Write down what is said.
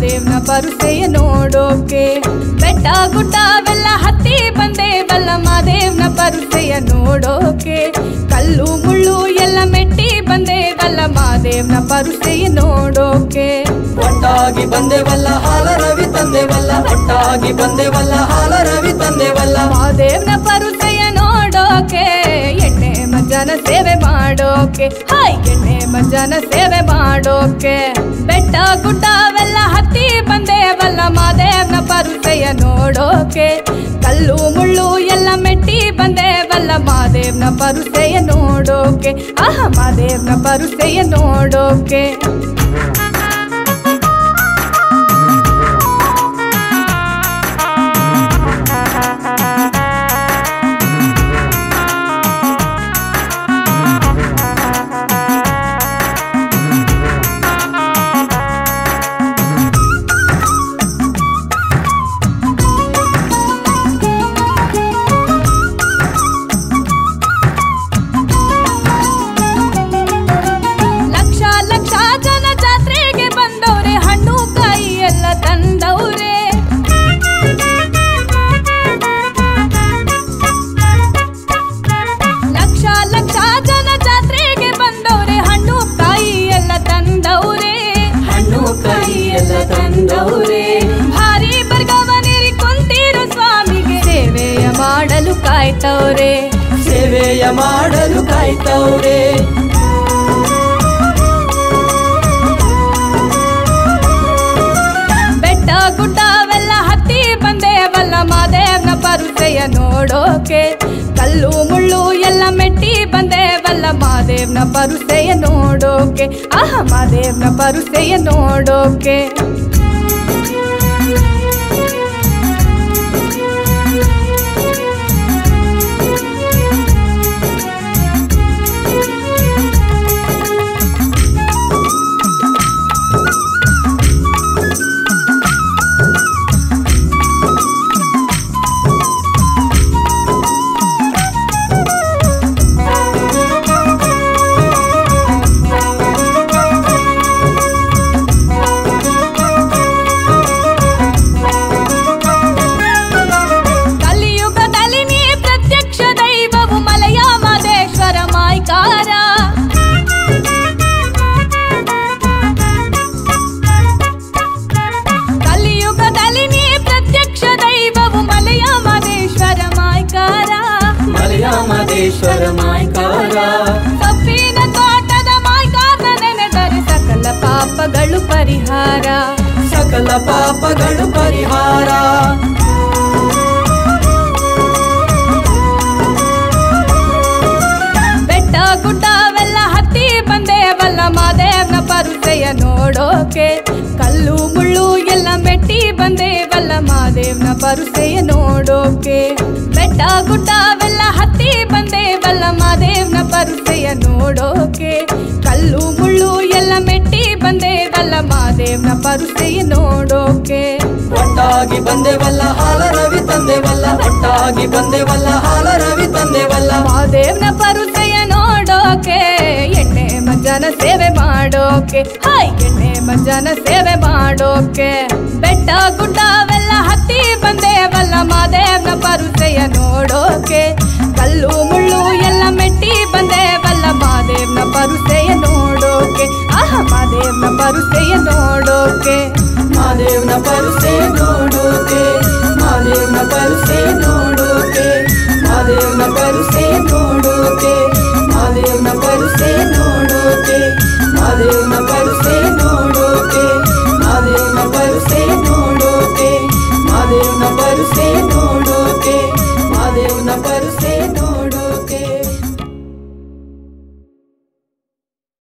ಮಾದೇವ್ನ ಪರುಸೆಯ ನೋಡೋಕೆ ಬೆಟ್ಟ ಗುಡ್ಡವೆಲ್ಲ ಹತ್ತಿ ಬಂದೇವಲ್ಲ ಮಾದೇವ್ನ ಪರುಸೆಯ ನೋಡೋಕೆ ಕಲ್ಲು ಮುಳ್ಳು ಎಲ್ಲ ಮೆಟ್ಟಿ ಬಂದೇವಲ್ಲ ಮಾದೇವ್ನ ಪರುಸೆಯ ನೋಡೋಕೆ ಒಟ್ಟಾಗಿ ಬಂದೆವಲ್ಲ ಹಾಲ ರವಿ ತಂದೆವಲ್ಲ ಒಟ್ಟಾಗಿ ಬಂದೆವಲ್ಲ ಹಾಲ ರವಿ ತಂದೆವಲ್ಲ ಮಾದೇವ್ನ ಪರುಸೆಯ ನೋಡೋಕೆ ಎಣ್ಣೆ ಮಜ್ಜನ ಸೇವೆ ಮಾಡೋಕೆ ಹಾಯ್ ಎಣ್ಣೆ ಮಜ್ಜನ ಸೇವೆ ಮಾಡೋಕೆ ಬೆಟ್ಟ ಗುಡ್ಡವೆಲ್ಲ ಹತ್ತಿ ಬಂದೇವಲ್ಲ ಮಾದೇವ್ನ ಪರುಸೆಯ ನೋಡೋಕೆ ಕಲ್ಲು ಮುಳ್ಳು ಎಲ್ಲ ಮೆಟ್ಟಿ ಬಂದೇವಲ್ಲ ಮಾದೇವ್ನ ಪರುಸೆಯ ನೋಡೋಕೆ ಆಹ ಮಾದೇವ್ನ ಪರುಸೆಯ ನೋಡೋಕೆ ಲಕ್ಷ ಲಕ್ಷ ಜನ ಜಾತ್ರೆಗೆ ಬಂದವ್ರೆ ಹಣ್ಣು ಕಾಯಿ ಎಲ್ಲ ತಂದವ್ರೆ ಲಕ್ಷ ಲಕ್ಷ ಜನ ಜಾತ್ರೆಗೆ ಬಂದವ್ರೆ ಹಣ್ಣು ಕಾಯಿ ಎಲ್ಲ ತಂದವ್ರೆ ಹಣ್ಣು ಕಾಯಿ ಎಲ್ಲ ತಂದವ್ರೆ ಭಾರಿ ಬರ್ಗವನೇರಿ ಕುಂತಿರೋ ಸ್ವಾಮಿಗೆ ಸೇವೆಯ ಮಾಡಲು ಕಾಯ್ತವ್ರೆ ಸೇವೆಯ ಮಾಡಲು ಕಾಯ್ತವ್ರೆ ಬೆಟ್ಟ ಗುಡ್ಡವೆಲ್ಲ ಹತ್ತಿ ಬಂದೇವಲ್ಲ ಮಾದೇವ್ನ ಪರುಸೆಯ ನೋಡೋಕೆ ಕಲ್ಲು ಮುಳ್ಳು ಎಲ್ಲ ಮೆಟ್ಟಿ ಬಂದೇವಲ್ಲ ಮಾದೇವ್ನ ಪರುಸೆಯ ನೋಡೋಕೆ ಆಹ ಮಾದೇವ್ನ ಪರುಸೆಯ ನೋಡೋಕೆ ಕಲಿಯುಗದಲ್ಲಿ ನೀ ಪ್ರತ್ಯಕ್ಷ ದೈವವು ಮಲಯ ಮಾದೇಶ್ವರ ಮಾಯ್ಕಾರ ಕಲಿಯುಗದಲ್ಲಿ ನೀ ಪ್ರತ್ಯಕ್ಷ ದೈವವು ಮಲಯ ಮಾದೇಶ್ವರ ಮಾಯ್ಕಾರ ಮಲಯ ಮದೇಶ್ವರ ಮಾಯ್ಕಾರ ಕಬ್ಬಿನ ತೋಟದ ಮಾಯ್ಕಾರ ನೆನೆದರೆ ಸಕಲ ಪಾಪಗಳು ಪರಿಹಾರ ಸಕಲ ಪಾಪಗಳು ಪರಿಹಾರ ಬೆಟ್ಟ ಗುಡ್ಡವೆಲ್ಲ ಹತ್ತಿ ಬಂದೇವಲ್ಲ ಮಾದೇವ್ನ ಪರುಸೆಯ ನೋಡೋಕೆ ಕಲ್ಲು ಮುಳ್ಳು ಎಲ್ಲ ಮೆಟ್ಟಿ ಬಂದೇವಲ್ಲ ಮಾದೇವ್ನ ಪರುಸೆಯ ನೋಡೋಕೆ ಬೆಟ್ಟ ಗುಡ್ಡವೆಲ್ಲ ಹತ್ತಿ ಬಂದೇವಲ್ಲ ಮಾದೇವ್ನ ಪರುಸೆಯ ನೋಡೋಕೆ ಕಲ್ಲು ಮುಳ್ಳು ಎಲ್ಲ ಮೆಟ್ಟಿ ಬಂದೇವಲ್ಲ ಮಾದೇವ್ನ ಪರುಸೆಯ ನೋಡೋಕೆ ಒಟ್ಟಾಗಿ ಬಂದೆವಲ್ಲ ಹಾಲ ರವಿ ತಂದೆವಲ್ಲ ಒಟ್ಟಾಗಿ ಬಂದೆವಲ್ಲ ಹಾಲ ರವಿ ತಂದೆವಲ್ಲ ಮಾದೇವ್ನ ಪರುಸೆಯ ನೋಡೋಕೆ ಎಣ್ಣೆ ಮಜ್ಜನ ಸೇವೆ ಮಾಡೋಕೆ ಹಾಯ್ ಎಣ್ಣೆ ಮಜ್ಜನ ಸೇವೆ ಮಾಡೋಕೆ ಬೆಟ್ಟ ಗುಡ್ಡವೆಲ್ಲ ಹತ್ತಿ ಬಂದೇವಲ್ಲ ಮಾದೇವ್ನ ಪರುಸೆಯ ನೋಡೋಕೆ ಕಲ್ಲು ಮುಳ್ಳು ಎಲ್ಲ ಮೆಟ್ಟಿ ಬಂದೇವಲ್ಲ ಮಾದೇವ್ನ ಪರುಸೆಯ ನೋಡೋಕೆ ಆಹ ಮಾದೇವ್ನ ಪರುಸೆಯ ನೋಡೋಕೆ ಮಾದೇವ್ನ ಪರುಸೆ ನೋಡು